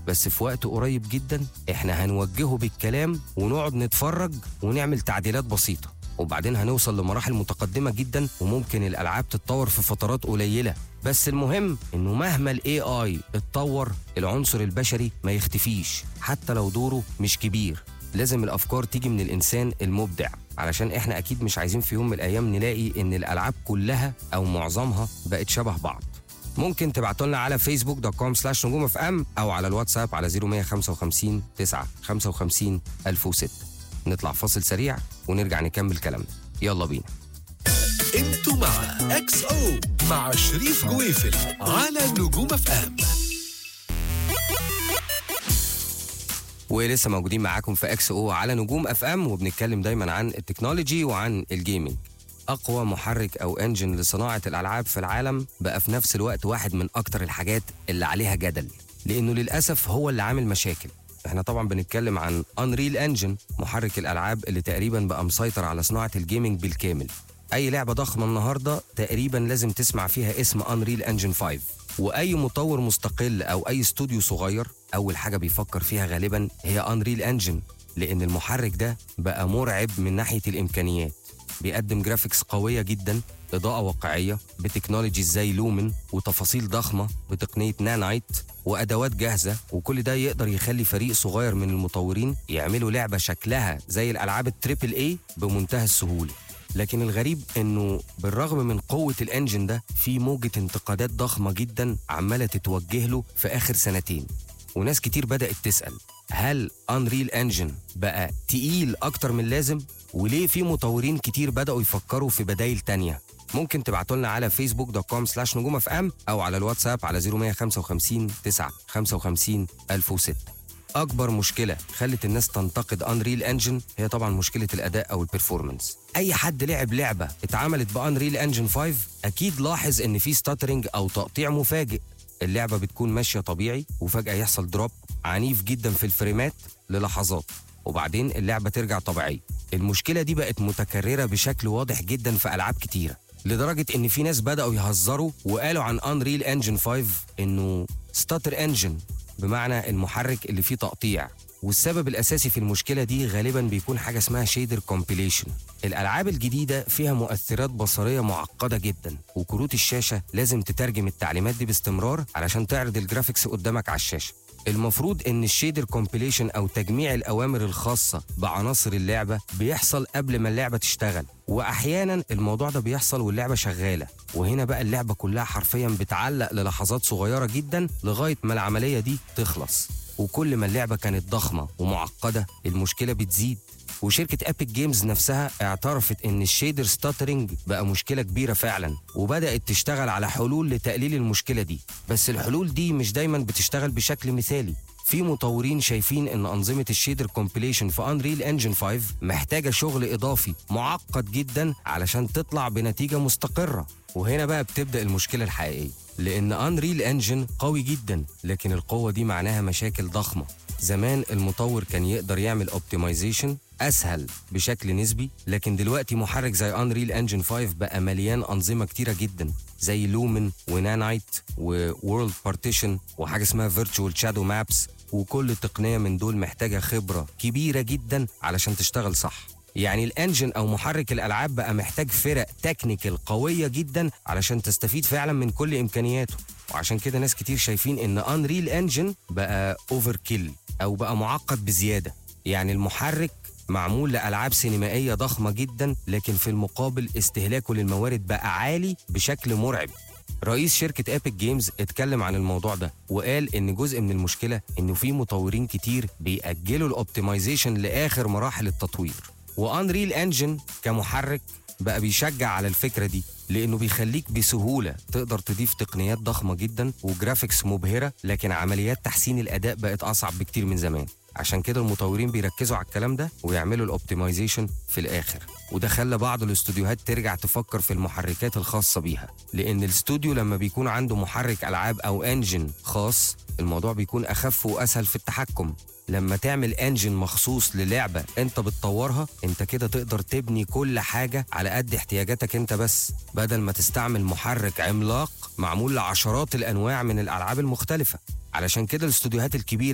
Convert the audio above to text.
بس في وقت قريب جدا احنا هنوجهه بالكلام ونقعد نتفرج ونعمل تعديلات بسيطه وبعدين هنوصل لمراحل متقدمه جدا وممكن الالعاب تتطور في فترات قليله بس المهم انه مهما الاي اي اتطور العنصر البشري ما يختفيش حتى لو دوره مش كبير لازم الافكار تيجي من الانسان المبدع علشان احنا اكيد مش عايزين في يوم من الايام نلاقي ان الالعاب كلها او معظمها بقت شبه بعض ممكن تبعتوا لنا على فيسبوك دوت كوم سلاش نجوم اف ام او على الواتساب على 0155 9 55 1006 نطلع فاصل سريع ونرجع نكمل كلامنا يلا بينا انتوا مع اكس او مع شريف جويفل على نجوم اف ام ولسه موجودين معاكم في اكس او على نجوم اف ام وبنتكلم دايما عن التكنولوجي وعن الجيمنج اقوى محرك او انجن لصناعه الالعاب في العالم بقى في نفس الوقت واحد من اكتر الحاجات اللي عليها جدل لانه للاسف هو اللي عامل مشاكل احنا طبعا بنتكلم عن انريل انجن محرك الالعاب اللي تقريبا بقى مسيطر على صناعه الجيمنج بالكامل اي لعبه ضخمه النهارده تقريبا لازم تسمع فيها اسم انريل انجن 5 واي مطور مستقل او اي استوديو صغير اول حاجه بيفكر فيها غالبا هي انريل انجن لان المحرك ده بقى مرعب من ناحيه الامكانيات بيقدم جرافيكس قويه جدا اضاءه واقعيه بتكنولوجي زي لومن وتفاصيل ضخمه بتقنيه نانايت وادوات جاهزه وكل ده يقدر يخلي فريق صغير من المطورين يعملوا لعبه شكلها زي الالعاب التريبل اي بمنتهى السهوله لكن الغريب انه بالرغم من قوه الانجن ده في موجه انتقادات ضخمه جدا عماله تتوجه له في اخر سنتين وناس كتير بدات تسال هل انريل انجن بقى تقيل اكتر من اللازم وليه في مطورين كتير بداوا يفكروا في بدايل تانية ممكن تبعتوا لنا على فيسبوك دوت كوم سلاش نجوم اف ام او على الواتساب على 0155 9 55 1006 اكبر مشكله خلت الناس تنتقد انريل انجن هي طبعا مشكله الاداء او البرفورمانس اي حد لعب لعبه اتعملت بانريل انجن 5 اكيد لاحظ ان في ستاترنج او تقطيع مفاجئ اللعبه بتكون ماشيه طبيعي وفجاه يحصل دروب عنيف جدا في الفريمات للحظات وبعدين اللعبه ترجع طبيعيه المشكله دي بقت متكرره بشكل واضح جدا في العاب كتيره لدرجه ان في ناس بداوا يهزروا وقالوا عن انريل انجن 5 انه ستاتر انجن بمعنى المحرك اللي فيه تقطيع والسبب الاساسي في المشكله دي غالبا بيكون حاجه اسمها شيدر كومبيليشن الالعاب الجديده فيها مؤثرات بصريه معقده جدا وكروت الشاشه لازم تترجم التعليمات دي باستمرار علشان تعرض الجرافيكس قدامك على الشاشه المفروض ان الشيدر كومبيليشن او تجميع الاوامر الخاصه بعناصر اللعبه بيحصل قبل ما اللعبه تشتغل واحيانا الموضوع ده بيحصل واللعبه شغاله وهنا بقى اللعبه كلها حرفيا بتعلق للحظات صغيره جدا لغايه ما العمليه دي تخلص وكل ما اللعبه كانت ضخمه ومعقده المشكله بتزيد وشركة أبيك جيمز نفسها اعترفت إن الشيدر ستاترنج بقى مشكلة كبيرة فعلا وبدأت تشتغل على حلول لتقليل المشكلة دي بس الحلول دي مش دايما بتشتغل بشكل مثالي في مطورين شايفين ان انظمه الشيدر كومبيليشن في انريل انجن 5 محتاجه شغل اضافي معقد جدا علشان تطلع بنتيجه مستقره وهنا بقى بتبدا المشكله الحقيقيه لان انريل انجن قوي جدا لكن القوه دي معناها مشاكل ضخمه زمان المطور كان يقدر يعمل اوبتمايزيشن اسهل بشكل نسبي لكن دلوقتي محرك زي انريل انجن 5 بقى مليان انظمه كتيره جدا زي لومن ونانايت وورلد بارتيشن وحاجه اسمها فيرتشوال شادو مابس وكل تقنيه من دول محتاجه خبره كبيره جدا علشان تشتغل صح يعني الانجن او محرك الالعاب بقى محتاج فرق تكنيكال قويه جدا علشان تستفيد فعلا من كل امكانياته وعشان كده ناس كتير شايفين ان انريل انجن بقى اوفر كيل او بقى معقد بزياده يعني المحرك معمول لألعاب سينمائية ضخمة جدا لكن في المقابل استهلاكه للموارد بقى عالي بشكل مرعب رئيس شركة أبيك جيمز اتكلم عن الموضوع ده وقال إن جزء من المشكلة إنه في مطورين كتير بيأجلوا الأوبتمايزيشن لآخر مراحل التطوير وأنريل أنجن كمحرك بقى بيشجع على الفكرة دي لأنه بيخليك بسهولة تقدر تضيف تقنيات ضخمة جدا وجرافيكس مبهرة لكن عمليات تحسين الأداء بقت أصعب بكتير من زمان عشان كده المطورين بيركزوا على الكلام ده ويعملوا الاوبتمايزيشن في الاخر وده خلى بعض الاستوديوهات ترجع تفكر في المحركات الخاصه بيها لان الاستوديو لما بيكون عنده محرك العاب او انجن خاص الموضوع بيكون اخف واسهل في التحكم لما تعمل انجن مخصوص للعبه انت بتطورها انت كده تقدر تبني كل حاجه على قد احتياجاتك انت بس بدل ما تستعمل محرك عملاق معمول لعشرات الانواع من الالعاب المختلفه علشان كده الاستوديوهات الكبيره